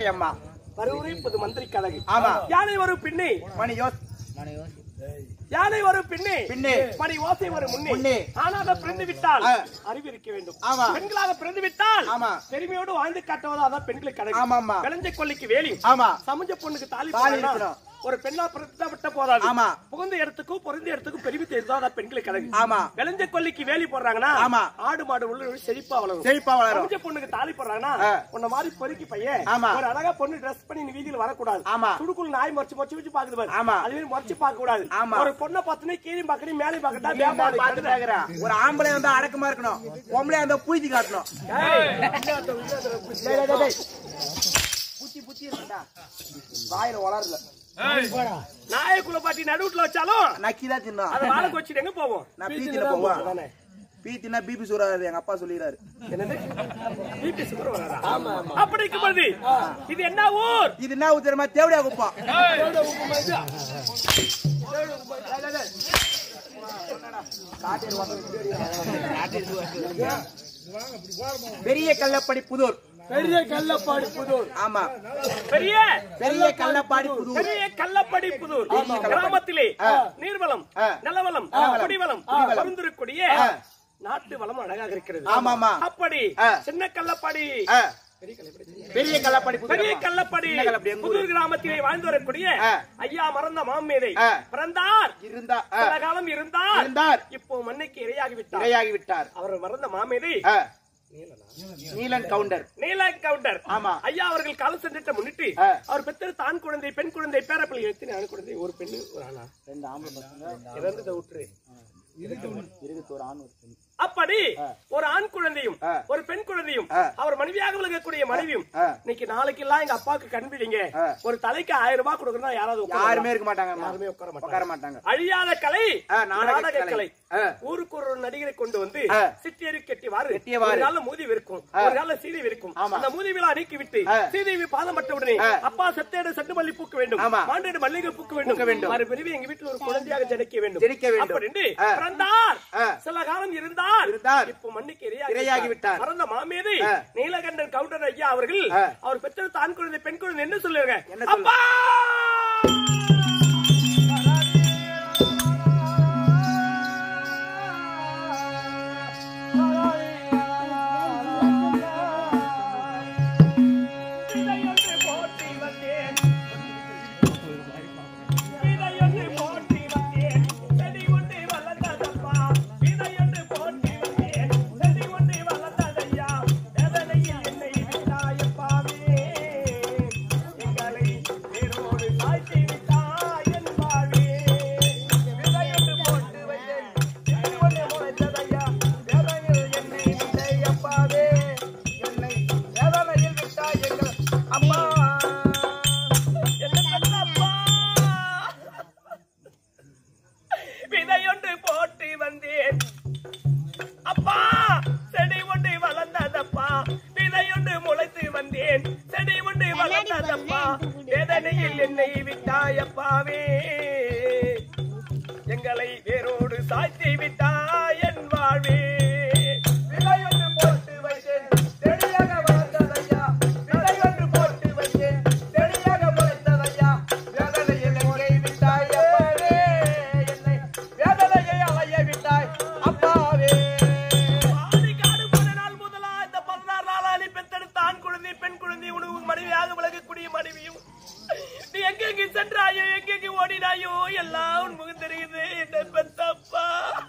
இயற்கை அம்மா பருவரிப்பது மந்திரி கழகு ஆமா. யானை வரும் பின்னே மணி யோஸ் யானை வரும் பின்னே பின்னே. மணி ஓசை வரும் முன்னே முன்னே. ஆணாக பிறந்து விட்டால் ஆ. அறிவு இருக்க வேண்டும் ஆமா. பெண்களாக பிறந்து விட்டால் ஆமா. பெருமையோடு வாழ்ந்து காட்டுவதா அதான் பெண்களுக்கு கழகு ஆமாம்மா. விளைஞ்ச கொல்லிக்கு வேலி ஆமா சமஞ்ச பொண்ணுக்கு தாலி தாலி போடணும். இருக்கணும். ஒரு பெண்ணா பிறந்தா விட்ட போதாது ஆமா. புகுந்த இடத்துக்கும் பொருந்த இடத்துக்கும் பெருமை தெரிந்தா அதான் பெண்களுக்கு கழகு ஆமா. விளைஞ்ச கொல்லிக்கு வேலி போடுறாங்கன்னா ஆமா. ஆடு மாடு உள்ள செழிப்பா வளரும் செழிப்பா வளரும் சமஞ்ச பொண்ணுக்கு தாலி போடுறாங்கன்னா ஆ. உன்ன மாதிரி பொறுக்கி பையன் ஆமா. ஒரு அழகா பொண்ணு ட்ரெஸ் பண்ணி நீ வீதியில வரக்கூடாது ஆமா. சுடுக்குள் நாய் மறைச்சு மறைச்சு வச்சு பாக்குது பாரு ஆமா. அது மாதிரி மறைச்சு பார்க்க கூடாது ஆமா. ஒரு பொண்ணை பார்த்துனே கீழே பாக்கணும் மேலே பாக்கட்டா நீ என்ன பார்த்து கேக்குற? ஒரு ஆம்பளை வந்து அடக்கமா இருக்கணும் பொம்பளை வந்து பூய்த்தி காட்டணும் டேய், டேய், டேய். புத்தி புத்தி இருக்கா வாயில வளரல நாயக்குள்ள பாட்டி நடுவுல வச்சாலும் நக்கிதான் தின்னும் அதை வாழை வச்சுட்டு எங்க போவோம் நான் பீச்சில பீச்சில தான் போவேன். தானே. பீத்தினா பிபி சூறாரு எங்க அப்பா சொல்லிடுறாரு என்னது BP சுகர் வராதா? அப்படி இருக்கும்போது இது என்ன ஊர் இது என்ன ஊர் தெரியுமா தேவடியா குப்பம் பெரிய கல்லப்படி புதூர் பெரிய கள்ளப்பாடி புதூர் ஆமா பெரிய பெரிய கல்லப்பாடி புதூர் பெரிய கள்ளப்படி புதூர் கிராமத்திலே நீர்வளம் ஆ. நிலவளம் நிலவளம், குடிவளம் குடிவளம். பொருந்திருக்கூடிய ஆ. நாட்டு வளம் அழகாக இருக்கிறது ஆமாமா. அப்படி ஆ. சின்ன கள்ளப்பாடி ஆ. பெரிய கல்லப்படி புதூர் பெரிய ஆமா. கள்ளப்படி சின்ன கல்லப்படி எங்க ஊரு? புதூர் கிராமத்திலே வாழ்ந்து வரக்கூடிய ஆ. ஐயா மறந்த மாமேதை ஆ. பிறந்தார் இருந்தா ஆ. சில காலம் இருந்தார் இருந்தார் இப்போ மண்ணுக்கு இரையாகி விட்டார் இரையாகி விட்டார் அவர் மறந்த மாமேதை ஆ. நீலன் கவுண்டர் நீலா கவுண்டர் ஆமா. ஐயா அவர்கள் கால சென்றத்தை முன்னிட்டு ஆ. அவர் பெற்ற ஆண் குழந்தை பெண் குழந்தை பேரப்பிள்ளை எத்தனை ஆண் குழந்தை ஒரு பெண்ணு ஒரு ஆணா ரெண்டு ஆம்பளை பசங்க இறந்ததை விட்டுரு இருபத்தோரு ஆண் ஒரு பெண் அப்படி ஒரு ஆண் குழந்தையும் ஆ. ஒரு பெண் குழந்தையும் ஆ. அவர் மனைவியாக விளங்கக்கூடிய மனைவியும் ஆ. இன்னைக்கு நாளைக்கு எல்லாம் எங்க அப்பாவுக்கு கண்பிடிங்க ஆ. ஒரு தலைக்கு ஆயிரம் ரூபாய் கொடுக்கணும் யாராவது உட்காருவாங்களா? யாருமே இருக்க மாட்டாங்க யாருமே உட்கார மாட்டாங்க. உட்கார மாட்டாங்க அழியாத கலை ஆ, நாடக நாடக கலை. கலை ஆ. ஊருக்கு ஒரு நடிகரை கொண்டு வந்து ஆ. சிட்டியரி கெட்டிவாறு கெட்டியவாறு. ஒரு நாள்ல மூதி விற்கும் ஒரு நாள்ல சீதை விற்கும் ஆமா. அந்த மூதி விழா நீக்கி விட்டு ஆ. சீதை பாதம் பட்ட உடனே ஆ. அப்பா செத்தேடு செட்டு மல்லி பூக்க வேண்டும் ஆமா. மாண்டேடு மல்லிகை பூக்க வேண்டும் பூக்க வேண்டும். மறுபிரிவு எங்க வீட்டுல ஒரு குழந்தையாக ஜனிக்க வேண்டும் ஜனிக்க வேண்டும். அப்படின்னு ஆ. பிறந்தார் ஆ. சில காலம் இருந்தார் இருந்தார். இப்போ மண்ணுக்கு இரையாகி இரையாகி விட்டார். மறந்த மாமேதை ஆ. நீலகண்டன் கவுண்டர் ஐயா அவர்கள் ஆ. அவர் பெற்ற ஆண் குழந்தை பெண் குழந்தை என்ன சொல்லுங்க என்ன சொல்லு- அப்பா இதையொன்று போற்றி வந்தேன் இதையொன்று போற்றி வந்தேன் செடி கொண்டு வளர்ந்ததப்பா இதையொன்று போற்றி வந்தேன் செடி கொண்டு வளர்ந்ததையா எதனையில் என்னை விட்டாயப்பாவே எங்களை வேரோடு சாய்த்தி விட்டாய் என் வாழ்வே இதையொன்று போட்டு வைத்தேன் செடி கொண்டு முளைத்ததையா எதனையில் என்னை விட்டாயப்பாவே என்னை எதனையில் விட்டாய் எங்கள் அம்மா என்ன பெற்றப்பா விதையொன்று போட்டு வந்தேன் அப்பா செடி ஒன்று வளர்ந்ததப்பா விதையொன்று முளைத்து வந்தேன் செடி ஒன்று வளர்ந்ததப்பா வேதனையில் என்னை விட்டாயப்பாவே எங்களை வேரோடு சாய்த்தி விட்டாய் என் வாழ்வே விதையொன்று போட்டு வைத்தேன் செடியாக வளர்ந்ததையா விதையொன்று போட்டு வைத்தேன் செடியாக முளைத்ததையா வேதனையில் என்னை விட்டாய் அப்பாவே என்னை வேதனையை அலைய விட்டாய் அப்பாவே ஆதிகாடு பல நாள் முதலா இந்த பதினாறு நாளாளி பெத்தெடுத்த ஆண் குழந்தை பெண் குழந்தை உணவு மனைவியாக விளங்கக்கூடிய மனைவியும் நீ எங்கெங்க சென்றாயோ எங்கெங்க ஓடினாயோ எல்லாம் உன் முகம் தெரியுது என்ன பெத்தப்பா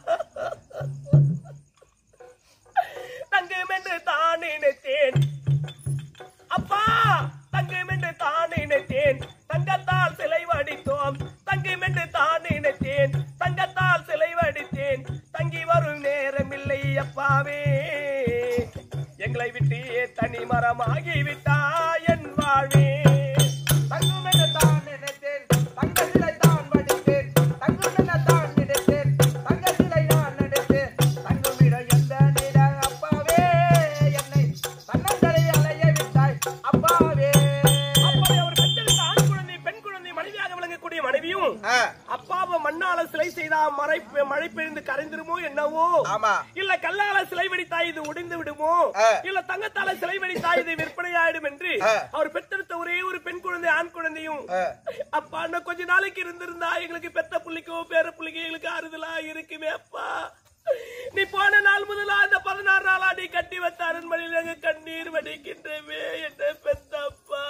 தங்கம் என்று தான் நினைத்தேன் அப்பா தங்கம் என்று தான் நினைத்தேன் தங்கத்தால் சிலை வடித்தோம் தங்கம் என்று தான் நினைத்தேன் தங்கத்தால் சிலை வடித்தேன் தங்கி வரும் நேரமில்லை அப்பாவே எங்களை விட்டு தனி மரமாகி விட்டாய் என் வாழ்வே தங்கம் என்று தான் நினைத்தேன் தங்க சிலை தான் வடித்தேன் தங்கம் என தான் நினைத்தேன் தங்க சிலை நான் நினைத்தேன் தங்கம் விட எந்த நில அப்பாவே என்னை தன்னந்தரை அலைய விட்டாய் அப்பாவே அப்படி அவர் பெற்றெடுத்த ஆண் குழந்தை பெண் குழந்தை மனைவியாக விளங்கக்கூடிய மனைவியும் ஆ. அப்பாவை மண்ணால சிலை செய்தா மழை பெ- மழை பெய்ந்து கரைந்திருமோ என்னவோ ஆமா. இல்ல கல்லால சிலை வடித்தா இது உடைந்து விடுமோ ஆ. இல்ல தங்கத்தால சிலை வடித்தா இது விற்பனையாயிடும் என்று ஆ. அவர் பெற்றெடுத்த ஒரே ஒரு பெண் குழந்தை ஆண் குழந்தையும் ஆ. அப்பா இன்னும் கொஞ்ச நாளைக்கு இருந்திருந்தா எங்களுக்கு பெத்த புள்ளிக்கோ பேர புள்ளிக்கோ எங்களுக்கு ஆறுதலா இருக்குமே அப்பா நீ போன நாள் முதலா அந்த பதினாறு நாளா நீ கட்டி வைத்த அரண்மனையில் எங்க கண்ணீர் வடிக்கின்றவே என்ன பெத்தப்பா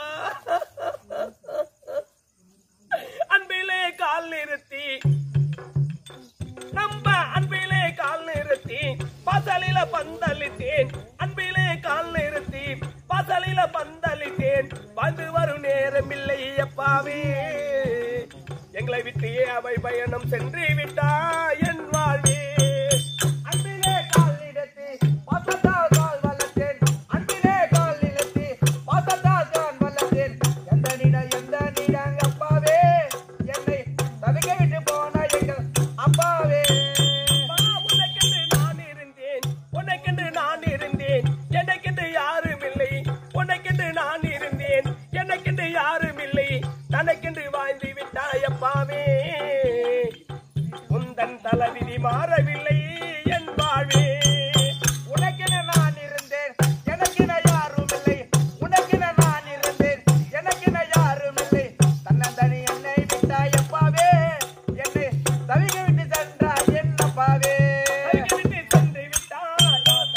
அன்பிலே கால் நிறுத்தி நம்ம அன்பிலே கால் நிறுத்தி பசலில பந்தளித்தேன் அன்பிலே கால் நிறுத்தி பசலில பந்தளித்தேன் வந்து வரும் நேரம் இல்லை அப்பாவே எங்களை விட்டு அவை பயணம் சென்று விட்டா என் வாழ்வே அன்பிலே கால் நிறுத்தி, பாசத்தால் கால் வளர்த்தேன். அன்பிலே கால் நிறுத்தி, பாசத்தால் கால் வளர்த்தேன். எந்த நிடம், எந்த நிடம் அப்பாவே, என்னை தவிக்க விட்டு போன எங்கள் அப்பாவே. அப்பா, உனக்கென்று நான் இருந்தேன் உனக்கென்று நான் இருந்தேன் எனக்கென்று யாரும் இல்லை உனக்கென்று நான் இருந்தேன் எனக்கென்று யாரும் இல்லை தனக்கென்று வாழ்ந்து விட்டாய் அப்பாவே உந்தன் தலைவிதி மாறவில்லை என் வாழ்வே உனக்கென நான் இருந்தேன், எனக்கென யாரும் இல்லை. உனக்கென நான் இருந்தேன், எனக்கென யாரும் இல்லை. தன்னந்தனி என்னை விட்டாய் அப்பாவே, என்னை தவிக்க விட்டு சென்றாய் என் அப்பாவே. கைவிட்டு சென்று விட்டாய்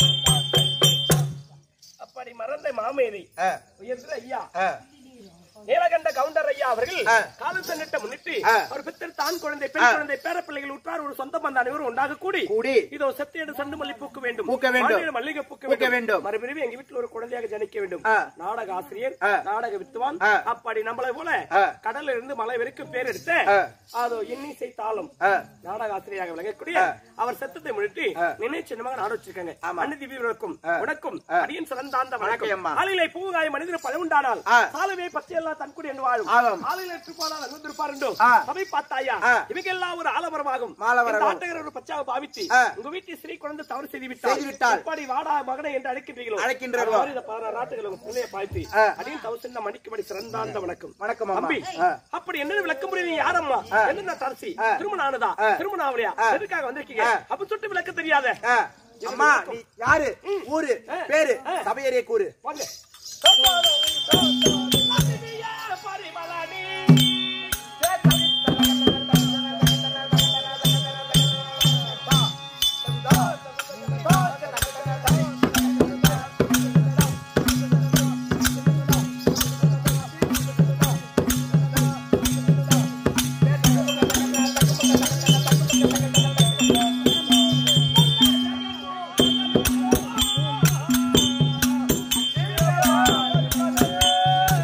அப்படி மறந்த மாமேதை ஆ, உயர்ந்த ஐயா ஆ, நீலகண்ட கவுண்டர் ஐயா அவர்கள் ஆ. காலம் சென்னிட்ட முன்னிட்டு ஆ. அவர் பெற்றெடுத்த ஆண் குழந்தை பெண் ஆ. குழந்தை பேர பிள்ளைகள் உற்றார் ஒரு சொந்த பந்த அனைவரும் ஒன்றாக கூடி கூடி இதோ செத்தியடு சண்டு மல்லி பூக்க வேண்டும் பூக்க வேண்டும். மாநில மல்லிகை பூக்க பூக்க வேண்டும் வேண்டும். மறுபிரிவு எங்க வீட்டுல ஒரு குழந்தையாக ஜனிக்க வேண்டும் ஆ. நாடக ஆசிரியர் ஆ. நாடக வித்துவான் ஆ. அப்படி நம்மளை போல ஆ. கடல்ல இருந்து மலை வரைக்கும் பேர் எடுத்த ஆ. அதோ இன்னிசை தாளம் ஆ. நாடக ஆசிரியராக விளங்கக்கூடிய அவர் சத்தத்தை முன்னிட்டு ஆ. நினை சின்னமாக நாட வச்சிருக்காங்க ஆமா. அண்ணி திவ்யவருக்கும் ஆ. உனக்கும் ஆ. அடியன் சிறந்தாந்த வணக்கம் வணக்கம் அம்மா. ஆளிலை பூங்காய் மனிதர் பழமுண்டானால் ஆ. சாலவே பச்சையெல்லாம் தன்குடி என்று வாழும் ஆகும். ஆளில் எட்டுப்பாடால் அங்கிருப்பார் என்றோ ஆ. சபை பார்த்தாயா ஆ. இவங்க எல்லாம் ஒரு ஆலமரமாகும் மாலமரம். இந்த ஆட்டகர் ஒரு பச்சாக பாவித்து ஆ. உங்க வீட்டில் ஸ்ரீ குழந்தை தவறு செய்து செய்து விட்டாள். விட்டால் எப்படி வாடா மகனை என்று அழைக்கின்றீர்களோ அழைக்கின்றோம். அது மாதிரி இந்த பதினாறு ஆட்டுகளை உங்க பிள்ளையை பாய்த்து ஆ. அடியும் தவசம் மணிக்கு மணி சிறந்தாந்த வணக்கம் வணக்கம் அம்மா. தம்பி ஆ. அப்படி என்ன விளக்க முடியும் நீ யாரம்மா என்ன தரசி ஆ. திருமணம் ஆனதா ஆ. திருமணம் ஆவலையா ஆ. எதுக்காக வந்திருக்கீங்க ஆ. அப்ப சுட்டு விளக்க தெரியாத ஆ, அம்மா நீ யாரு ஊரு ஆ. பேரு ஆ. சபையரே கூறு வாங்க பரிமளனி ஆ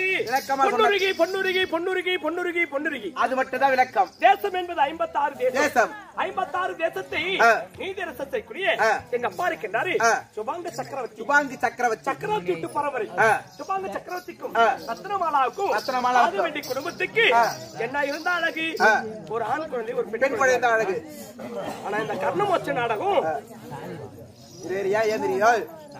அதாவது விளக்கமா சொல்ல- பொன்னுருகி பொன்னுருகி பொன்னுருகி பொன்னுருகி பொன்னுருகி அது மட்டும் தான் விளக்கம் தேசம் என்பது ஐம்பத்தாறு தேசம் தேசம் ஐம்பத்தாறு தேசத்தை ஆ. நீதிரசத்தைக்குரிய ஆ. எங்க அப்பா இருக்கின்றாரு ஆ. சுபாங்க சக்கரவர்த்தி சுபாங்கி சக்கரவர்த்தி சக்கரவர்த்தி விட்டு பரம்பரை ஆ. சுபாங்க சக்கரவர்த்திக்கும் ஆ. ரத்னமாலாவுக்கும் ரத்னமாலாவுக்கும். ஆதிவண்டி குடும்பத்துக்கு ஆ. என்ன இருந்தா அழகு ஆ. ஒரு ஆண் குழந்தை ஒரு பெண் பெண் குழந்தை குழந்தை தான் அழகு ஆனா இந்த கர்ணமோட்ச நாடகம் சரியா ஏந்திரியோ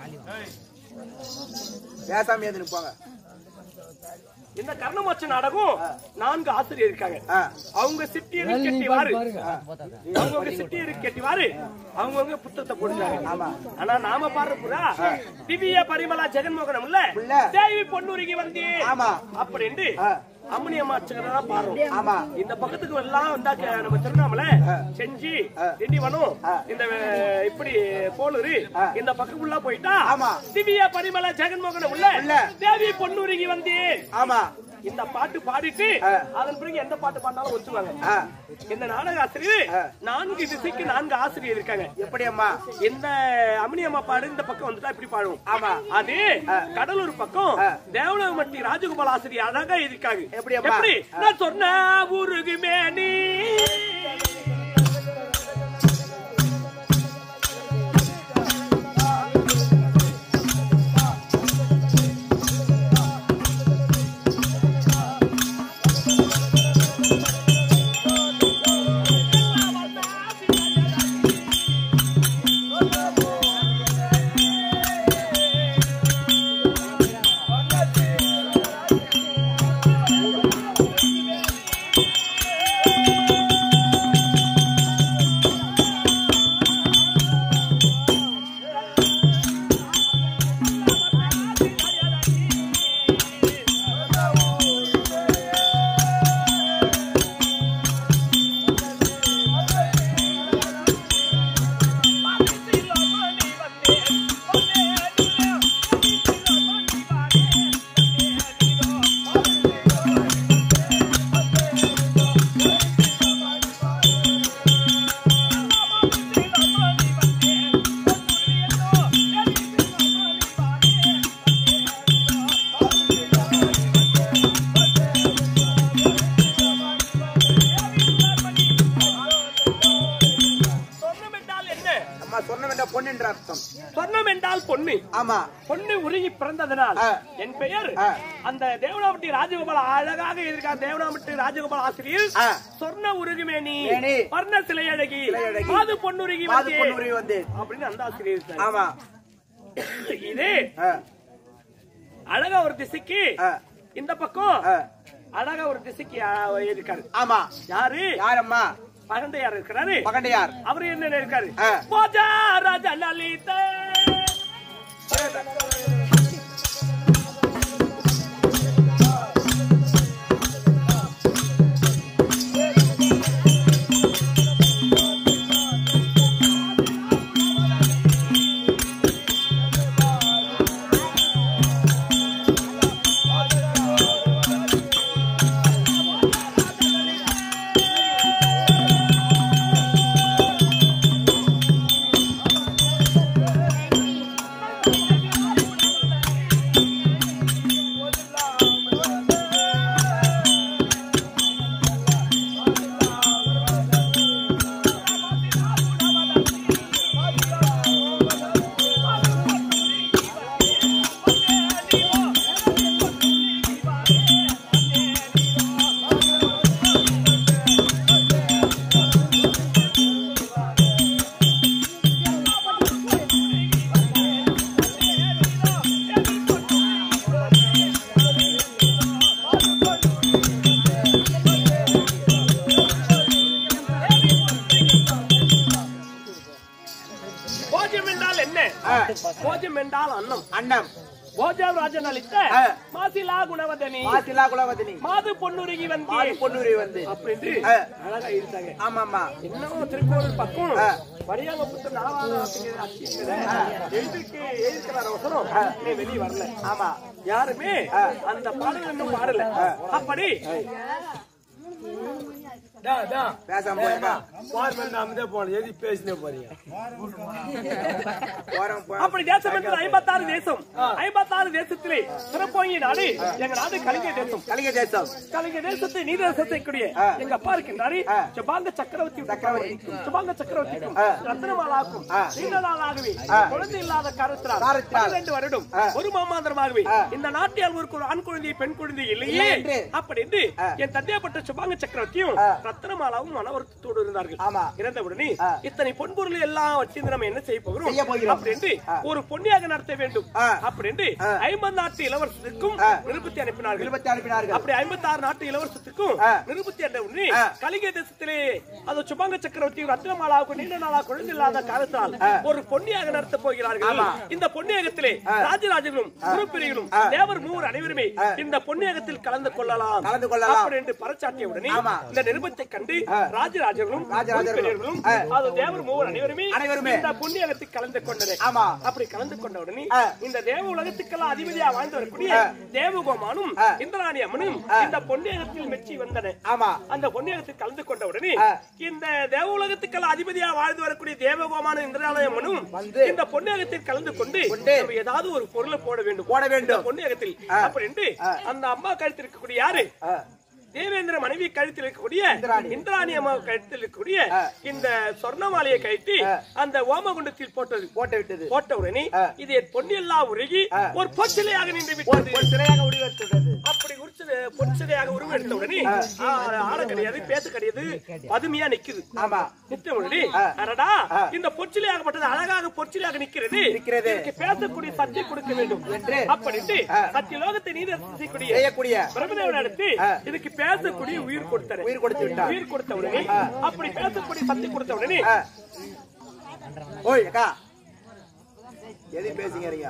பேசாம ஏந்து நிப்பாங்க இந்த கர்ணமோட்ச நாடகம் நான்கு ஆசிரியர் இருக்காங்க ஆ. அவங்க சிட்டியரு கெட்டிவாரு அவங்க சிட்டியரு கெட்டிவாரு அவங்கவங்க புத்தகத்தை போடுறாங்க ஆனா நாம பாடுற புறா திவ்ய பரிமளா ஜெகன்மோகனம் இல்ல இல்ல. தேவி பொன்னுருகி வந்து ஆமா. அப்படின்னு ஆ. அம்மனி அம்மா தான் பாடுறோம் ஆமா. இந்த பக்கத்துக்கு எல்லாம் வந்தா க- நம்ம திருவண்ணாமலை செஞ்சி திண்டிவனம் இந்த அஹ், இப்படி போலூரு இந்த பக்கம் ஃபுல்லா போயிட்டா ஆமா. திவ்ய பரிமள ஜெகன்மோகனம் உள்ள உள்ள. தேவி பொன்னுருகி வந்து ஆமா இந்த பாட்டு பாடிட்டு ஆ. அதன் பிறகு எந்த பாட்டு பாடினாலும் ஒத்துவாங்க ஆ. இந்த நாடக ஆசிரியர் ஆ. நான்கு திசைக்கு நான்கு ஆசிரியர் இருக்காங்க எப்படி அம்மா இந்த அம்மனி அம்மா பாடு இந்த பக்கம் வந்துட்டா இப்படி பாடுவோம் ஆமா. அது கடலூர் பக்கம் ஆ. தேவலமட்டி ராஜகோபால் ஆசிரியர் அழகா இருக்காங்க எப்படி அம்மா? எப்படி நான் சொன்ன ஊருகுமே நீ சொர்ணம் என்றால் என்ன அம்மா சொன்ன வேண்டாம் பொண்ணு என்ற அர்த்தம் சொர்ணம் என்றால் பொண்ணு ஆமா பொண்ணு உருகி பிறந்ததனால் ஆ. என் பெயர் ஆ. அந்த தேவனாமட்டி ராஜகோபால் அழகாக இருக்கார் தேவனாமட்டி ராஜகோபால் ஆசிரியர் ஆ. சொர்ண உருகுமேனி மேனி. வர்ண சிலை அழகி சிலை அழகி. மாது பொன்னுருகி மாது வந்தே. பொன்னுரி வந்து அப்படின்னு அந்த ஆசிரியர் இருக்காரு. ஆமா இது ஆ. அழகா ஒரு திசைக்கு ஆ. இந்த பக்கம் ஆ. அழகா ஒரு திசைக்கு ஆ, இருக்காரு ஆமா யாரு யாரம்மா பகண்டையார் இருக்கிறாரு பகண்டையார் அவரு என்ன இருக்காரு ஆ. போஜா ராஜ லலித போஜம் என்றால் என்ன ஆ. போஜம் என்றால் அன்னம் அண்ணம் போஜம் ராஜன் அளித்த ஆ. மாசிலா குணவதனி மாசிலா குலவதினி மாது பொன்னுருகி வந்து மாது பொன்னூரி வந்து அப்படின்னு ஆ. அழகா இருக்காங்க ஆமாம்மா இன்னமும் திருக்கோவில் பக்கம் ஆ. வடியாங்க புத்தர் நாவாத அப்படிங்கிற அச்சிங்கிற எழுதுக்கு எழுதுக்கிறார் அவசரம் நீ வெளியே வரல ஆமா யாருமே அந்த பாடல் இன்னும் பாடல அப்படி டா, டா. பேசாம போயிருக்கா பார்மெண்ட் அமைதியா போகணும். எதுக்கு பேசினே போறீங்க போறோம் போறோம் அப்படி தேசம் என்பது ஐம்பத்தாறு தேசம் ஐம்பத்தாறு தேசத்திலே சிறப்பாங்கிய நாடு எங்க நாடு கலிங்க தேசம் கலிங்க தேசம் கலிங்க தேசத்தை நீதி தேசத்தை கூடிய எங்க அப்பா இருக்கின்றாரு சுபாங்க சக்கரவர்த்தி சக்கரவர்த்தி. சுபாங்க சக்கரவர்த்திக்கும் ரத்னமாலாக்கும் நீண்ட நாளாகவே குழந்தை இல்லாத காரணத்தினால் காரணத்தினால். பன்னிரண்டு வருடம் ஒரு மாமாந்திரமாகவே இந்த நாட்டில் ஒரு கு- ஆண் குழந்தை பெண் குழந்தை இல்லையே இல்லை என்று. அப்படி என்று என் தந்தையப்பட்ட சுபாங்க சக்கரவர்த்தியும் ரத்னமாலாவும் மனவருத்தத்தோடு இருந்தார்கள் ஆமா. இறந்தவுடனே இத்தனை பொன்பொருள் எல்லாம் வச்சிருந்து நம்ம என்ன செய்ய போகிறோம் செய்ய போகிறோம். அப்படின்னு ஒரு பொன்னியாக நடத்த வேண்டும் ஆ. அப்படின்னு ஐம்பது நாட்டு இளவரசருக்கும் நிருபத்தி அனுப்பினார்கள் விருப்பத்தை அனுப்பினார்கள் அப்படி ஐம்பத்தி ஆறு நாட்டு இளவரசத்துக்கும் ஆ. நிருபத்தி என்ற உடனே ஆ. கலிங்க தேசத்திலே அது சுபங்க சக்கரவர்த்தி ரத்னமாலாவுக்கு நீண்ட நாளா குழந்தை இல்லாத காலத்தால் ஒரு பொன்னியாக நடத்த போகிறார்கள் ஆமா. இந்த பொன்னியகத்திலே ராஜராஜர்களும் குருப்பிரிகளும் தேவர் மூவர் அனைவருமே இந்த பொன்னியகத்தில் கலந்து கொள்ளலாம் கலந்து கொள்ளலாம். அப்படி என்று பறைச்சாட்டிய உடனே ஆமா. இந்த நிருபத்தை கண்டு ராஜராஜர்களும் ராஜராஜர்களும், குருப்பெரியர்களும் அது தேவர் மூவர் அனைவருமே அனைவருமே. இந்த பொன்னியகத்தில் கலந்து கொண்டனர் ஆமா. அப்படி கலந்து கொண்ட உடனே ஆ. இந்த தேவ உலகத்துக்கெல்லாம் அதிபதியா வாழ்ந்து வரக்கூடிய தேவகோமானும் ஆ. இந்திராணி அம்மனும் இந்த பொன்னியகத்தில் மெச்சி வந்தன ஆமா அந்த பொன்னியகத்தில் கலந்து கொண்ட உடனே ஆ. இந்த தேவ உலகத்துக்கெல்லாம் அதிபதியா வாழ்ந்து வரக்கூடிய தேவகோமானும் இந்திராணி அம்மனும் வந்து இந்த பொன்னியகத்தில் கலந்து கொண்டு கொண்டு நம்ம ஏதாவது ஒரு பொருளை போட வேண்டும் போட வேண்டும். இந்த பொன்னியகத்தில் ஆ. அப்படின்ட்டு அந்த அம்மா கழுத்தில் இருக்கக்கூடிய யாரு ஆ. தேவேந்திர மனைவி கழுத்தில் இருக்கக்கூடிய இந்திராணி. இந்திராணி அம்மா கழுத்தில் இருக்கக்கூடிய இந்த சொர்ணமாலையை கழட்டி அந்த ஓமகுண்டத்தில் போட்டது போட்டு விட்டது போட்ட உடனே இது என் பொன்னெல்லாம் உருகி ஒரு பொச்சிலையாக நின்று ஒரு விட்டது ஒரு சிலையாக உருவெடுத்துள்ளது அப்படி உரிச்சது பொச்சிலையாக உருவெடுத்த உடனே ஆ, ஆட கிடையாது பேச கிடையாது பதுமையா நிக்குது ஆமா நிற்க உடனே அடடா இந்த பொச்சிலையாகப்பட்டது அழகாக பொச்சிலையாக நிக்கிறது நிற்கிறது. இதுக்கு பேசக்கூடிய சக்தி கொடுக்க வேண்டும் என்று அப்படின்ட்டு சத்திய லோகத்தை நீதி செய்யக்கூடிய செய்யக்கூடிய பிரபதேவன் அடுத்து இதுக்கு பேசக்கூடிய உயிர் கொடுத்தாரு உயிர் கொடுத்து விட்டார். உயிர் கொடுத்த உடனே அப்படி பேசக்கூடிய சக்தி கொடுத்த உடனே ஆ. ஓய் அக்கா எதையும் பேசுங்க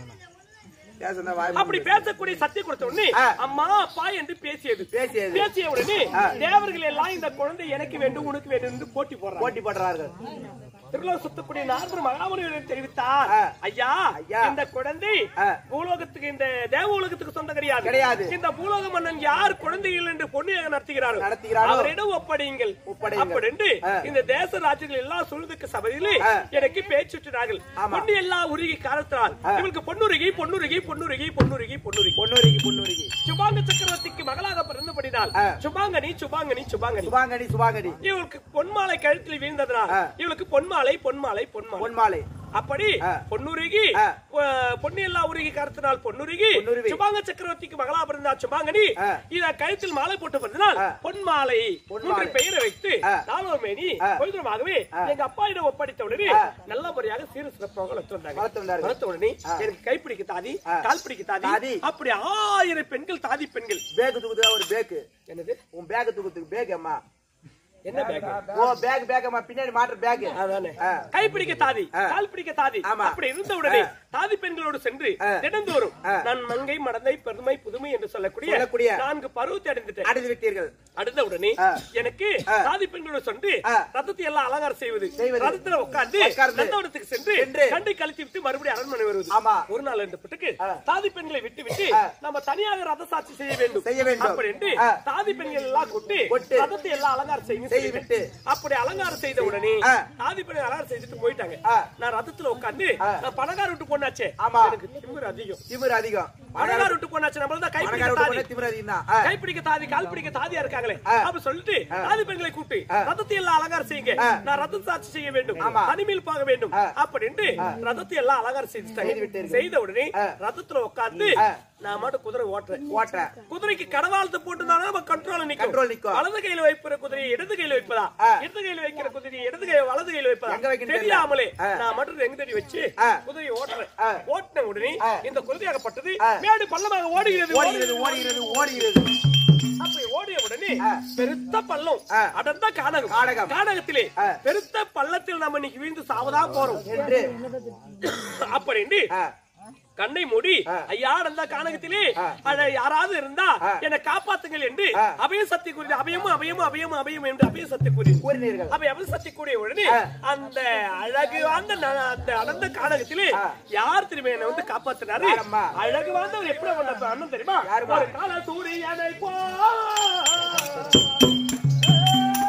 பேசுனா வாய் அப்படி பேசக்கூடிய சக்தி கொடுத்த உடனே ஆ. அம்மா அப்பா என்று பேசியது பேசியது. பேசிய உடனே தேவர்கள் எல்லாம் இந்த குழந்தை எனக்கு வேண்டும் உனக்கு வேண்டும் என்று போட்டி போடுறாங்க போட்டி போடுறார்கள் திருலோக சுத்தக்கூடிய நாரதர் மகாமுனிவர் தெரிவித்தார் ஆ. ஐயா ஐயா. இந்த குழந்தை ஆ. பூலோகத்துக்கு இந்த தேவ உலகத்துக்கு சொந்தம் கிடையாது கிடையாது. இந்த பூலோக மன்னன் யார் குழந்தைகள் என்று பொன்னியாக நடத்துகிறாரோ நடத்துகிறாரோ. அவரிடம் ஒப்படையுங்கள் ஒப்படையுங்கள். அப்படின்று ஆ. இந்த தேச ராஜ்யங்கள் எல்லாம் சொல்வதற்கு சபையிலே ஆ. எனக்கு பேச்சுட்டார்கள் ஆமா. பொன்னி எல்லாம் உருகி காலத்தால் இவளுக்கு பொன்னுருகி பொன்னுருகி பொன்னுருகி பொன்னுருகி பொன்னுருகி பொன்னுரிக்கு பொன்னுரிக்கு சுபாங்க சக்கரவர்த்திக்கு மகளாக பிறந்தபடினால் ஆ. சுபாங்கனி சுபாங்கனி சுபாங்கனி சுபாங்கடி சுபாங்கடி இவளுக்கு பொன்மாலை கழுத்தில் வீழ்ந்ததனால் ஆ. இவளுக்கு பொன்மாலை பொன்மாலை பொன்மாலை பொன்மாலை அப்படி ஆ. பொன்னுருகி ஆ. பொ- பொன்னியெல்லா உருகி கருத்தினால் பொன்னுருகி பொன்னுருவி. சுபாங்க சக்கரவர்த்திக்கு மகளா பிறந்தா சுபாங்கனி ஆ. இத கழுத்தில் மாலை போட்டு பிறந்தனால் ஆ. பொன்மாலை பொன்மாலை. மூன்று பெயரை வைத்து ஆ. நாலோர் மேனி ஆ. கொய்தமாகவே எங்க அப்பாயிடம் ஒப்படைத்த உடனே ஆ. நல்ல முறையாக சீர சிறப்பாக வளர்த்து வந்தாங்க வளர்த்து வந்தார்கள். வளர்த்த உடனே எனக்கு கைப்பிடிக்க தாதி ஆ. கால் பிடிக்க தாதி தாதி. அப்படி ஆயிரம் பெண்கள் தாதி பெண்கள் பேக் தூக்குதா ஒரு பேக்கு என்னது உன் பேக் தூக்குறதுக்கு பேக் அம்மா என்ன பேக் ஓ பேக் பேக் அம்மா பின்னாடி மாட்டுற பேக் அதானே ஆ. கைப்பிடிக்க தாதி ஆ. கால் பிடிக்க தாதி ஆமா. அப்படி இருந்த உடனே தாதி பெண்களோடு சென்று ஆ. தினந்தோறும் ஆ. நான் மங்கை மடந்தை பெருமை புதுமை என்று சொல்லக்கூடிய சொல்லக்கூடிய நான்கு பருவத்தை அடைந்துட்டேன் அடைந்து விட்டீர்கள் அடுத்த உடனே ஆ. எனக்கு ஆ. தாதி பெண்களோடு சென்று ஆ. ரத்தத்தை எல்லாம் அலங்காரம் செய்வது செய்வது. ரதத்துல உட்கார்ந்து உட்கார்ந்து. நந்தவனத்துக்கு சென்று சென்று. கண்டை கழித்து விட்டு மறுபடியும் அரண்மனை வருவது ஆமா. ஒரு நாள் என்று பிட்டுக்கு ஆ. தாதி பெண்களை விட்டு விட்டு ஆ. நம்ம தனியாக ரத சாட்சி செய்ய வேண்டும் செய்ய வேண்டும். அப்படி என்று ஆ. தாதி பெண்கள் எல்லாம் கூட்டி கொட்டு. ரதத்தை எல்லாம் அலங்காரம் செய்ய செய்து விட்டு. அப்படி அலங்காரம் செய்த உடனே ஆ. தாதி பெண்கள் அலங்காரம் செய்துட்டு போயிட்டாங்க ஆ. நான் ரதத்துல உட்கார்ந்து ஆ. நான் பணக்கார விட்டு போனாச்சே ஆமா. எனக்கு திமிரு அதிகம் திமிர் அதிகம் பணக்கார விட்டு போனாச்சு நம்மள தான் பணக்கார கைப்பிடிக்க விட்டு தாதி போனா திமிர் அதிகம் தான் ஆ. கைப்பிடிக்க தாதி கால் பிடிக்க தாதியா இருக்காங்களே ஆ. அப்ப சொல்லிட்டு தாதி பெண்களை கூப்பிட்டு ரதத்தை எல்லாம் அலங்காரம் செய்யுங்க ஆ. நான் ரத்த சாட்சி செய்ய வேண்டும் ஆமா. தனிமையில் போக வேண்டும் ஆ. அப்படின்ட்டு ரதத்தை எல்லாம் அலங்காரம் செய்து செய்துட்டாங்க விட்டீர்கள். செய்த உடனே ஆ. ரதத்துல உட்கார்ந்து ஆ. நான் மட்டும் குதிரை ஓட்டுறேன் ஓட்ட குதிரைக்கு கடவாளத்தை போட்டுதானே நம்ம கண்ட்ரோல் நிக்கும் Control நிக்கும். வலது கையில வைக்கிற குதிரையை இடது கையில வைப்பதா ஆ. இடது கையில வைக்கிற குதிரையை இடது கை வலது கையில வைப்பதா எங்க வைக்கணும் தெரியல. தெரியாமலே ஆ. நான் மட்டும் எங்க தடி வச்சு ஆ. குதிரையை ஓட்டுறேன் ஆ. ஓட்டின உடனே ஆ. இந்த குதிரையாகப்பட்டது ஆ. மேடு பள்ளமாக ஓடுகிறது ஓடுகிறது ஓடுகிறது ஓடுகிறது அப்படி ஓடிய உடனே ஆ. பெருத்த பள்ளம் ஆ. அடர்ந்த கானகம் கானகம். கானகத்திலே ஆ. பெருத்த பள்ளத்தில் நம்ம இன்னைக்கு வீழ்ந்து சாவதா போறோம் என்று அப்படின்னு ஆ. கண்ணை மூடி ஆ. ஐயா அந்த கானகத்திலே ஆ. அட யாராவது இருந்தா ஆ. என்னை காப்பாத்துங்கள் என்று ஆ. அபய சக்தி கூறி அபயமும் அபயமும் அபயமும் அபயம் என்று அபய சக்தி கூறி கூறினீர்கள் அப்ப எவன் சக்தி கூடிய உடனே ஆ. அந்த அழகு வாழ்ந்த ந- அந்த அடர்ந்த கானகத்திலே ஆ. யார் திரும்ப என்னை வந்து காப்பாத்தினாரு யாரம்மா? அழகு வாழ்ந்தவர் எப்படி வந்த அண்ணன் தெரியுமா யாரும்மா? ஒரு கால சூரியனை போ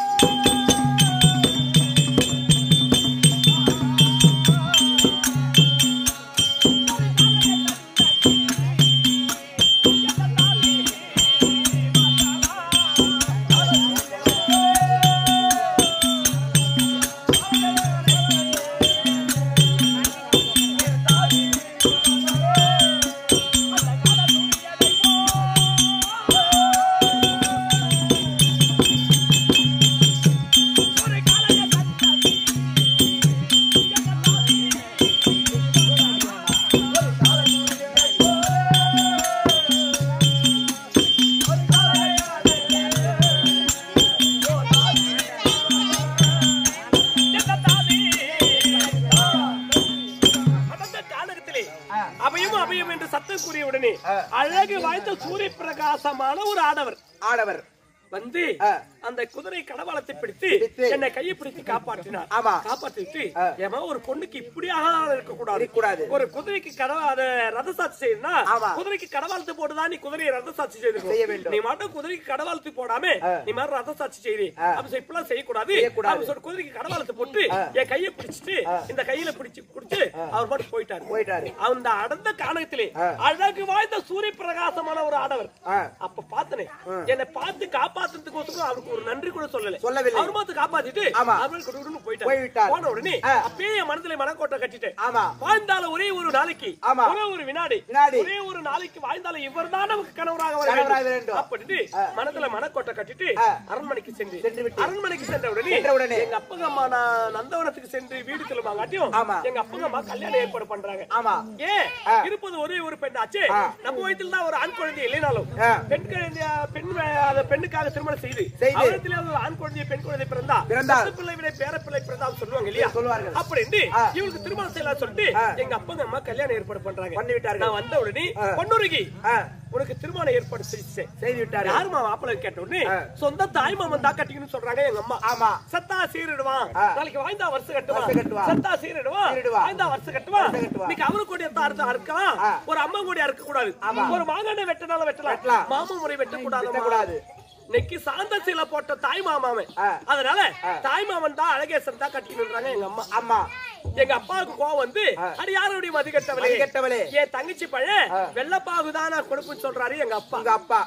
அழகு வாய்ந்த சூரிய பிரகாசமான ஒரு ஆடவர் ஆடவர் வந்து ஆ. அந்த குதிரை கடவாளத்தை பிடித்து பிடித்து. என்னை கையை பிடித்து காப்பாற்றினார் ஆமா. காப்பாற்றிட்டு ஆ. ஏமா ஒரு பொண்ணுக்கு இப்படியாக இருக்க கூடாது இருக்கக்கூடாது. ஒரு குதிரைக்கு கடவா அத ரத சாட்சி செய்யணும்னா ஆமா. குதிரைக்கு கடவாளத்து போட்டுதான் நீ குதிரையை ரத சாட்சி செய்திருக்கணும். செய்ய வேண்டும். நீ மட்டும் குதிரைக்கு கடவாளத்து போடாம ஆ. நீ மாதிரி ரத சாட்சி செய்தி ஆ. அப்ப இப்பெல்லாம் செய்யக்கூடாது செய்யக்கூடாது. அப்ப சொல்லி குதிரைக்கு கடவாளத்து போட்டு ஆ. என் கையை பிடிச்சிட்டு இந்த கையில பிடிச்சு பிடிச்சு அவர் பாட்டு போயிட்டாரு போயிட்டாரு. அந்த அடர்ந்த காணகத்திலே ஆ. அழகு வாய்ந்த சூரிய பிரகாசமான ஒரு ஆடவர் ஆ. அப்ப பாத்தனே என்னை பார்த்து காப்பாத்துறதுக்கோசரம் அவருக்கு ஒரு நன்றி கூட சொல்லல சொல்லவில்லை. அவர் பார்த்து காப்பாத்திட்டு ஆமா. அவர் குடுகுடுன்னு போயிட்டார் போய்விட்டார். போன உடனே ஆ. அப்பயே என் மனசுல மனக்கோட்டை கட்டிட்டேன் ஆமா. வாழ்ந்தாலும் ஒரே ஒரு நாளைக்கு ஆமா. ஒரே ஒரு வினாடி வினாடி. ஒரே ஒரு நாளைக்கு வாழ்ந்தாலும் இவர்தான் நமக்கு கணவராக வர கணவராக வேண்டும் வேண்டும். அப்படின்னு மனதுல மனக்கோட்டை கட்டிட்டு ஆ. அரண்மனைக்கு சென்று சென்று விட்டு. அரண்மனைக்கு சென்ற உடனே சென்ற உடனே. எங்க அப்பங்க அம்மா நான் நந்தவனத்துக்கு சென்று வீடு திரும்பாங்காட்டியும் ஆமா. எங்க அப்பங்க அம்மா கல்யாணம் ஏற்பாடு பண்றாங்க ஆமா ஏன் ஆ. இருப்பது ஒரே ஒரு பெண் ஆச்சு ஆ. நம்ம வயதில் தான் ஒரு ஆண் குழந்தை இல்லைனாலும் ஆ. பெண் குழந்தை பெண் அந்த பெண்ணுக்காக திருமணம் செய்து செய்து. அவரத்திலே ஒரு ஆண் குழந்தை பெண் குழந்தை பிறந்தா பிறந்தால். பத்து பிள்ளை விட பேர பிள்ளை பிறந்தா சொல்லுவாங்க இல்லையா சொல்லுவார்கள். அப்படின்னு ஆ. இவளுக்கு திருமணம் செய்யலாம் சொல்லிட்டு ஆ. எங்க அப்பா அம்மா கல்யாணம் ஏற்பாடு பண்றாங்க பண்ணி விட்டார்கள். நான் வந்த உடனே ஆ. பொண்ணுருகி ஆ, உனக்கு திருமணம் ஏற்பாடு செஞ்சேன் செய்து விட்டாரு யாருமா மாப்பிள்ளை கேட்ட உடனே ஆ. சொந்த தாய் மாமன் தான் கட்டிக்கணும்னு சொல்றாங்க எங்க அம்மா ஆமா சத்தா சீரிடுவான் ஆ. நாளைக்கு வாய்ந்தா வருஷம் கட்டுவான் வருஷம் கட்டுவான். சத்தா சீரிடுவான் சீரிடுவான். வாய்ந்தா வருஷம் கட்டுவான் வருஷம் கட்டுவான். இன்னைக்கு அவரு கூடிய அறுத்தா அறுக்கலாம் ஆ. ஒரு அம்மா கூடிய அறுக்க கூடாது ஆமா. ஒரு மாங்கான வெட்டினாலும் வெட்டலாம் வெட்டலாம். மாமா முறை வெட்டக்கூடாது வெட்டக்கூடாது. இன்னைக்கு சாந்த சீலை போட்ட தாய் மாமாவன் ஆ. அதனால ஆ. தாய் மாமன் தான் அழகேசன் தான் கட்டிக்கணுன்றாங்க எங்க அம்மா அம்மா எங்க அப்பாவுக்கு கோவம் வந்து ஆ. அடி யாருடைய மதிக்கட்டவளே மதிகெட்டவளே. என் தங்கச்சி பையன் வெள்ளப்பாகு தான் நான் கொடுப்புன்னு சொல்றாரு எங்க அப்பா உங்க அப்பா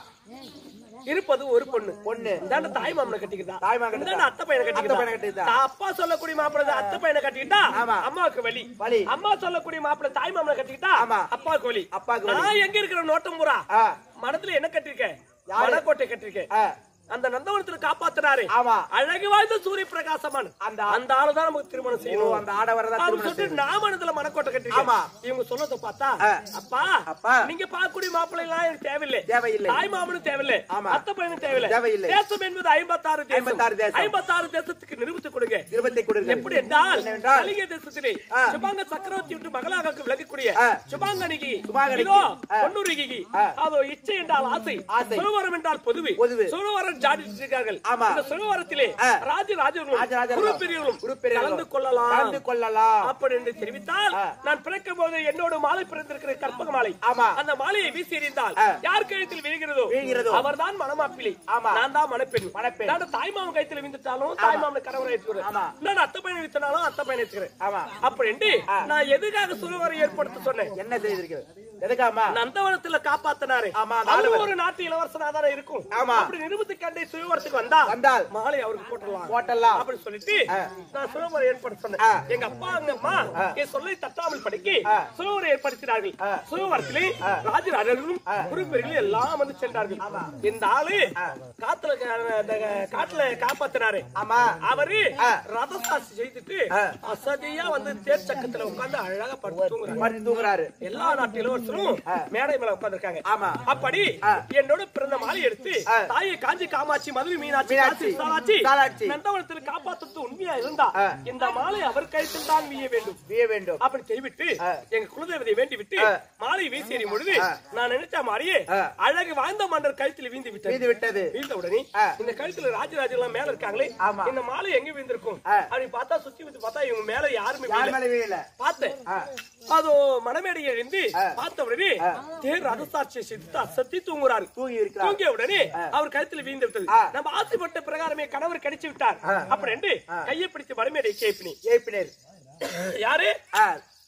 இருப்பது ஒரு பொண்ணு பொண்ணு இந்தாண்ட தாய் மாமனை கட்டிக்கிட்டா தாய் மாமனை கட்டிக்கிட்டா. இந்தாண்ட அத்தை பையனை அத்தை பையனை கட்டிக்கிட்டா கட்டிக்கிட்டா. அப்பா சொல்லக்கூடிய மாப்பிள்ளை அத்தை பையனை கட்டிக்கிட்டா ஆமா. அம்மாவுக்கு வலி வலி. அம்மா சொல்லக்கூடிய மாப்பிள்ளை தாய் மாமனை கட்டிக்கிட்டா ஆமா. அப்பாவுக்கு வலி அப்பாவுக்கு வலி. நான் எங்க இருக்கிற நோட்டம் பூரா ஆ, மனத்துல என்ன கட்டிருக்கேன் யாரு? மனக்கோட்டை கட்டிருக்கேன் ஆ, அந்த நந்தவனத்துல காப்பாத்துறாரு ஆமா. அழகு வாழ்ந்த சூரிய பிரகாசமான அந்த- அந்த ஆளுதான் நமக்கு திருமணம் ஓ, செய்யணும் அந்த ஆடவரை தான் அப்படி திருமணம் சொல்லிட்டு நான் மனதுல மனக்கோட்டை கட்டிருக்கேன் ஆமா. இவங்க சொன்னதை பார்த்தா ஆ. அப்பா அப்பா. நீங்க பார்க்கக்கூடிய மாப்பிள்ளை எல்லாம் எனக்கு தேவையில்லை தேவையில்லை. தாய் மாமனும் தேவையில்லை ஆமா. அத்தை பையனும் தேவையில்லை தேவையில்லை. தேசம் என்பது ஐம்பத்தாறு தேசம் 56 தேசம். ஐம்பத்தாறு தேசத்துக்கு நிரூபித்து கொடுங்க இருபத்தை கொடுங்க எப்படி என்றால் என்னவென்றால்? கலிங்க தேசத்திலே ஆ. சுபாங்க சக்கரவர்த்தி விட்டு மகளாக விளக்கக்கூடிய ஆ. சுபாங்கனிக்கு சுபாங்கனிக்கு. இதோ ஆ. பொன்னுரிகி ஆ. அதோ இச்சை என்றால் ஆசை ஆசை. சுரவரம் என்றால் பொதுவு பொதுவு. சுரவரம் ஜாடிச்சிருக்கார்கள் ஆமா. இந்த சுரவரத்திலே ஆ. ராஜராஜர்களும் ராஜராஜர்களும் குருப்பெரியர்களும் குருப்பெரியர்களும் கலந்து கொள்ளலாம் கலந்து கொள்ளலாம் அப்படி என்று தெரிவித்தால் ஆ. நான் பிறக்கும் போது என்னோட மாலை பிறந்திருக்கிற கற்பக மாலை ஆமா. அந்த மாலையை வீசி எறிந்தால் ஆ. யார் கழுத்தில் விழுகிறதோ விழுகிறதோ. அவர்தான் மணமாப்பிள்ளை ஆமா. நான் தான் மணப்பெண் மணப்பெண். நான் தாய் மாமன் கழுத்தில் விழுந்துட்டாலும் தாய் மாமன் கணவரை ஏற்றுக்கிறேன் ஆமா. நான் அத்தை பையனை வித்தனாலும் அத்தை பையனை ஏற்றுக்கிறேன் ஆமா அப்படின்ட்டு ஆ. நான் எதுக்காக சுரவரை ஏற்படுத்த சொன்னேன் என்ன செய்திருக்கிறது எதுக்காமா நந்தவனத்துல காப்பாத்தினாரு ஆமா, அந்த அது ஆளுவர். ஒரு நாட்டு இளவரசனா தானே இருக்கும் ஆமா. அப்படி நிருபத்து கண்டே சுயவரத்துக்கு வந்தா வந்தால் மாலை அவருக்கு போட்டுடலாம் போட்டலாம் அப்படின்னு சொல்லிட்டு ஆ. நான் சுயவரை ஏற்படுத்த சொன்னேன் ஆ. எங்க அப்பா அங்க அம்மா என் சொல்லை தட்டாமல் படிக்க ஆ. சுயவரை ஏற்படுத்தினார்கள் ஆ. சுயவரத்திலே ராஜராஜர்களும் குருப்பெருகளும் எல்லாம் வந்து சென்றார்கள் இந்த ஆளு காத்துல க- அந்த காட்டுல காப்பாத்தினாரு ஆமா அவரு ஆ. ரதசாட்சி செய்துட்டு ஆ. அசதியா வந்து தேர் சக்கத்துல உட்கார்ந்து அழகா படுத்து தூங்குறாரு படுத்து தூங்குறாரு எல்லா நாட்டு இளவரசரும் மேடை மேல உட்கார்ந்திருக்காங்க ஆமா. அப்படி ஆ. என்னோட பிறந்த மாலை எடுத்து ஆ. தாயை காஞ்சி காமாட்சி மதுரை மீனாட்சி மீனாட்சி, காசி சாலாட்சி சாலாட்சி. நந்தவனத்தில் காப்பாற்றுறது உண்மையா இருந்தா ஆ. இந்த மாலை அவர் கைத்தில் தான் வீய வேண்டும் விய வேண்டும் அப்படி செய்விட்டு ஆ. எங்க குலதேவதை வேண்டி விட்டு ஆ. மாலை வீசி எறியும் பொழுது ஆ. நான் நினைச்ச மாதிரியே ஆ. அழகு வாழ்ந்த மன்னர் கழுத்தில் வீழ்ந்து விட்டது வீழ்ந்து விட்டது வீழ்ந்த உடனே ஆ. இந்த கழுத்துல ராஜராஜ எல்லாம் மேல இருக்காங்களே ஆமா. இந்த மாலை எங்க வீழ்ந்திருக்கும் ஆ. அப்படி பார்த்தா சுத்தி வந்து பார்த்தா இவங்க மேல யாருமே யார் வீழல. மேல வீழல பார்த்தேன் ஆ. அதோ மணமேடை எழுந்து பார்த்த உடனே தேர் ரதசாட்சியை சித்து அசத்தி தூங்குறாரு தூங்கி இருக்கிறார் தூங்கிய உடனே அவர் கழுத்துல வீழ்ந்து விட்டது ஆ. நம்ம ஆசைப்பட்ட பிரகாரமே கணவர் கிடைச்சு விட்டார் அப்படின்னு கையை பிடிச்சு மணமேடை கேப்பினி ஏப்பினர் யாரு ஆ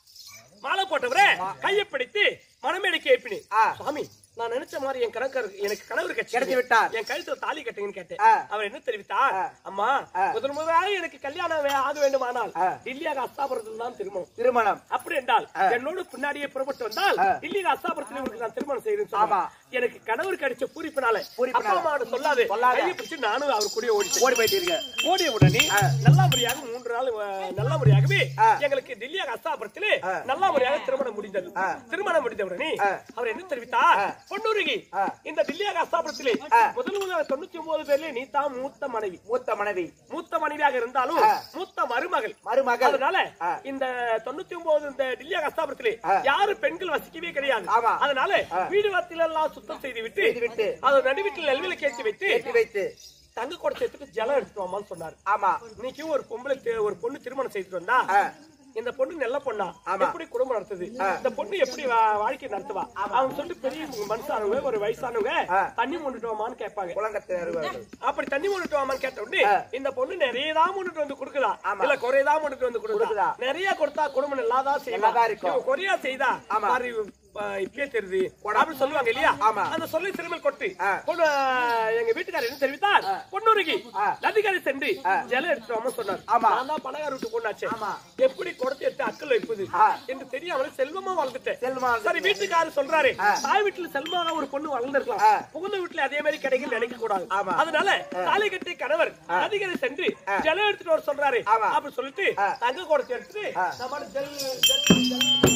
மாலை போட்டவரே கையை பிடித்து மணமேடை கேப்பினி ஆ. சுவாமி நான் நினைச்ச மாதிரி என் கணக்கர் எனக்கு கணவர் கிடைச்சு கிடைச்சு விட்டார். என் கழுத்துல தாலி கட்டுங்கன்னு கேட்டேன் ஆ. அவர் என்ன தெரிவித்தார் அம்மா ஆ. முதல் முதலாக எனக்கு கல்யாணம் வே- ஆக வேண்டுமானால் ஆ. டில்லியாக அஸ்தாபுரத்தில் தான் திருமணம் திருமணம் அப்படி என்றால் என்னோட பின்னாடியே புறப்பட்டு வந்தால் ஆ. இல்லீங்க அஸ்தாபுரத்தில் இவருக்கு நான் திருமணம் செய்யறேன் ஆமா. எனக்கு கணவர் கிடைச்ச பூரிப்பினால பூரிப்பினால. அப்பா அம்மாவோட சொல்லாது சொல்லாத. கையை பிடிச்சு நானும் அவர் கூடயே ஓடி ஓடி போயிட்டு இருக்க ஓடிய உடனே நல்லபடியாக மூன்று மூன்று நாள் அஹ், நல்ல முறையாகவே ஆ. எங்களுக்கு டெல்லி அஸ்தாபுரத்திலே ஆ. நல்ல முறையாக திருமணம் முடிந்தது ஆ. திருமணம் முடிந்த உடனே ஆ. அவர் என்ன தெரிவித்தார் ஆ. பொன்னுருகி ஆ. இந்த டெல்லி அஸ்தாபுரத்திலே ஆ. முதல் முதல் தொண்ணூத்தி ஒன்பது பேர்ல நீ தான் மூத்த மனைவி மூத்த மனைவி மூத்த மனைவியாக இருந்தாலும் ஆ. மூத்த மருமகள் மருமகள் அதனால ஆ. இந்த தொண்ணூத்தி ஒன்பது இந்த டில்லி அஸ்தாபுரத்திலே ஆ. யாரு பெண்கள் வசிக்கவே கிடையாது ஆமா. அதனால ஆ. வீடு வாத்தில எல்லாம் சுத்தம் செய்து விட்டு செய்துவிட்டு. அது நடுவீட்டில் நெல்வில கேட்டு வைத்து ஏற்றி வைத்து தங்க கூட சேர்த்துட்டு ஜலம் எடுத்துட்டு வாமான்னு சொன்னாரு ஆமா இன்னைக்கு ஒரு பொம்பளை தே- ஒரு பொண்ணு திருமணம் செய்துட்டு வந்தா ஆ. இந்த பொண்ணு நல்ல பொண்ணா ஆமா. எப்படி குடும்பம் நடத்துது இந்த பொண்ணு எப்படி வா- வாழ்க்கை நடத்துவா அவங்க சொல்லிட்டு பெரிய மனுஷானவங்க ஒரு வயசானவங்க ஆ. தண்ணி கொண்டுட்டு வாமான்னு கேட்பாங்க குளங்கத்தை அருவார்கள் அப்படி தண்ணி கொண்டுட்டு வாமான்னு கேட்ட உடனே ஆ. இந்த பொண்ணு நிறைய தான் கொண்டுட்டு வந்து கொடுக்குதா ஆமா. இல்ல குறையதான் கொண்டுட்டு வந்து கொடுக்குதா. கொடுக்குதா நிறைய கொடுத்தா குடும்பம் நல்லாதான் செய்வா நல்லாதான் இருக்கும். இவ குறையா செய்தா ஆமா. பாரு, ஆ, இப்பயே தெரியுது அப்படின்னு சொல்லுவாங்க இல்லையா ஆமா. அந்த சொல்லி திருமல் கொட்டு ஆ. பொண்ணு, எங்க வீட்டுக்காரர் என்ன தெரிவித்தார் பொண்ணுருகி ஆ. நதிக்கரை சென்று ஜலம் எடுத்துட்டு வாமா சொன்னார் ஆமா. நான் தான் பணக்கார வீட்டு பொண்ணாச்சே ஆமா. எப்படி குடத்தை எடுத்து அக்கல் வைப்பது ஆ. என்று தெரியாம செல்வமா வளர்ந்துட்டேன் செல்வமா சரி வீட்டுக்காரர் சொல்றாரு ஆ. தாய் வீட்டுல செல்வமாக ஒரு பொண்ணு வளர்ந்துருக்கலாம் ஆ. புகுந்த வீட்டுல அதே மாதிரி கிடைக்கும் நினைக்க கூடாது ஆமா. அதனால தாலி கட்டி கணவர் நதிக்கரை சென்று ஜலம் எடுத்துட்டு வர சொல்றாரு ஆமா. அப்படி சொல்லிட்டு ஆ. தங்க குடத்தை எடுத்துட்டு ஆ. நம்ம ஜல் ஜல் ஜல்